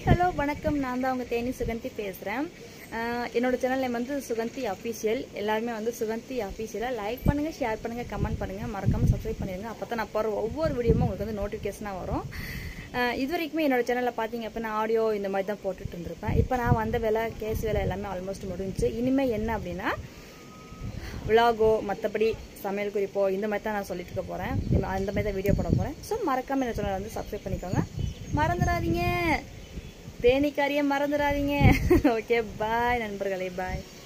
hello வணக்கம் நான் தான் உங்கள் தேனி சுகந்தி பேசுகிறேன் என்னோட சேனல் நேம் வந்து சுகந்தி அஃபீஷியல் எல்லாருமே வந்து சுகந்தி அஃபீஷியலாக லைக் பண்ணுங்கள் ஷேர் பண்ணுங்கள் கமெண்ட் பண்ணுங்கள் மறக்காமல் சப்ஸ்கிரைப் பண்ணிடுங்க அப்போ தான் நான் போகிற ஒவ்வொரு வீடியோவும் உங்களுக்கு வந்து நோட்டிஃபிகேஷனாக வரும் அஹ் இது வரைக்குமே என்னோட சேனலில் பார்த்தீங்க அப்படின்னா ஆடியோ இந்த மாதிரி தான் போட்டுட்டு இருந்திருப்பேன் இப்போ நான் வந்த வேலை கேஸ் வேலை எல்லாமே ஆல்மோஸ்ட் முடிஞ்சுச்சு இனிமேல் என்ன அப்படின்னா விலாகோ மற்றபடி சமையல் குறிப்போ இந்த மாதிரி தான் நான் சொல்லிட்டு இருக்க போகிறேன் அந்த மாதிரி தான் வீடியோ போட போகிறேன் ஸோ மறக்காமல் என்ன சேனலை வந்து சப்ஸ்கிரைப் பண்ணிக்கோங்க மறந்துடாதீங்க தேனிக்காரியை மறந்துடாதீங்க ஓகே பாய் நண்பர்களே பாய்